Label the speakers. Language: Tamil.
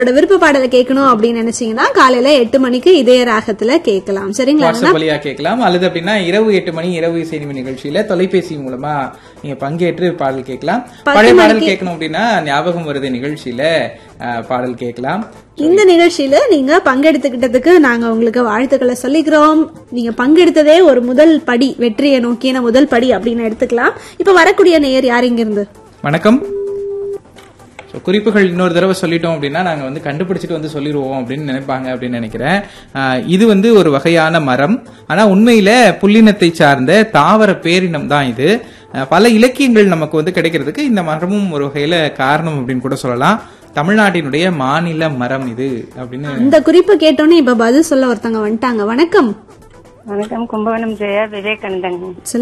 Speaker 1: உங்களோட விருப்ப பாடலை கேட்கணும் அப்படின்னு நினைச்சீங்கன்னா காலையில எட்டு மணிக்கு இதே ராகத்துல கேட்கலாம் சரிங்களா
Speaker 2: வாட்ஸ்அப் வழியா கேட்கலாம் அல்லது அப்படின்னா இரவு எட்டு மணி இரவு இசைநிமை நிகழ்ச்சியில தொலைபேசி மூலமா நீங்க பங்கேற்று பாடல் கேட்கலாம் பழைய பாடல் கேட்கணும் அப்படின்னா ஞாபகம் வருது நிகழ்ச்சியில அஹ், பாடல் கேட்கலாம்
Speaker 1: இந்த நிகழ்ச்சியில நீங்க பங்கெடுத்துக்கிட்டதுக்கு நாங்க உங்களுக்கு வாழ்த்துக்களை சொல்லிக்கிறோம் நீங்க பங்கெடுத்ததே ஒரு முதல் படி வெற்றியை நோக்கின முதல் படி அப்படின்னு எடுத்துக்கலாம் இப்ப வரக்கூடிய நேயர் யார் இங்க இருந்து
Speaker 2: வணக்கம் So, குறிப்புகள் இன்னொரு தடவை சொல்லிட்டோம் அப்படின்னா நாங்க வந்து கண்டுபிடிச்சிட்டு வந்து சொல்லிடுவோம் அப்படின்னு நினைப்பாங்க அப்படின்னு நினைக்கிறேன் ஆஹ் இது வந்து ஒரு வகையான மரம் ஆனா உண்மையில புல்லினத்தை சார்ந்த தாவர பேரினம் தான் இது ஆஹ் பல இலக்கியங்கள் நமக்கு வந்து கிடைக்கிறதுக்கு இந்த மரமும் ஒரு வகையில காரணம் அப்படின்னு கூட சொல்லலாம் தமிழ்நாட்டினுடைய மாநில மரம் இது அப்படின்னு
Speaker 1: இந்த குறிப்பு கேட்டோன்னே இப்ப பதில் சொல்ல ஒருத்தவங்க வந்துட்டாங்க வணக்கம்
Speaker 3: வணக்கம் கும்பகோணம் ஜெயா விவேகானந்தன்